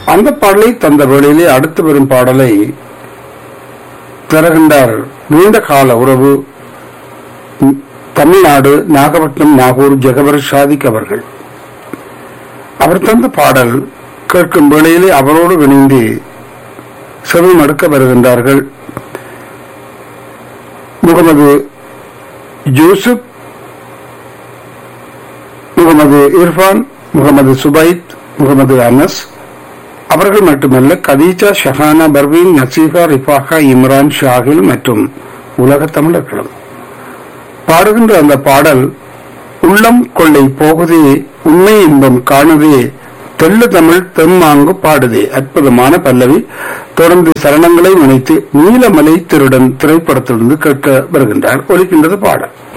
அந்த பாடலை தந்த வேளையிலே அடுத்து வரும் பாடலை தருகின்றார் நீண்ட கால உறவு ம், தமிழ்நாடு நாகப்பட்டினம் நாகூர் ஜெகவர் ஷாதிக் அவர்கள் அவர் தந்த பாடல் கேட்கும் வேளையிலே அவரோடு இணைந்து செவி மடுக்க வருகின்றார்கள் முகமது யூசுப் முகமது இர்ஃபான் முகமது சுபைத் முகமது அனஸ் அவர்கள் மட்டுமல்ல கதீஜா ஷஹானா பர்வீன் நசீஃபா ரிஃபாகா இம்ரான் ஷாகில் மற்றும் உலக தமிழர்களும் பாடுகின்ற அந்த பாடல் உள்ளம் கொள்ளை போகுதே உண்மை இன்பம் காணுதே தெள்ளு தமிழ் தெம்மாங்கு பாடுதே அற்புதமான பல்லவி தொடர்ந்து சரணங்களை நினைத்து நீலமலை திருடன் திரைப்படத்திலிருந்து கேட்க வருகின்றார் ஒலிக்கின்றது பாடல்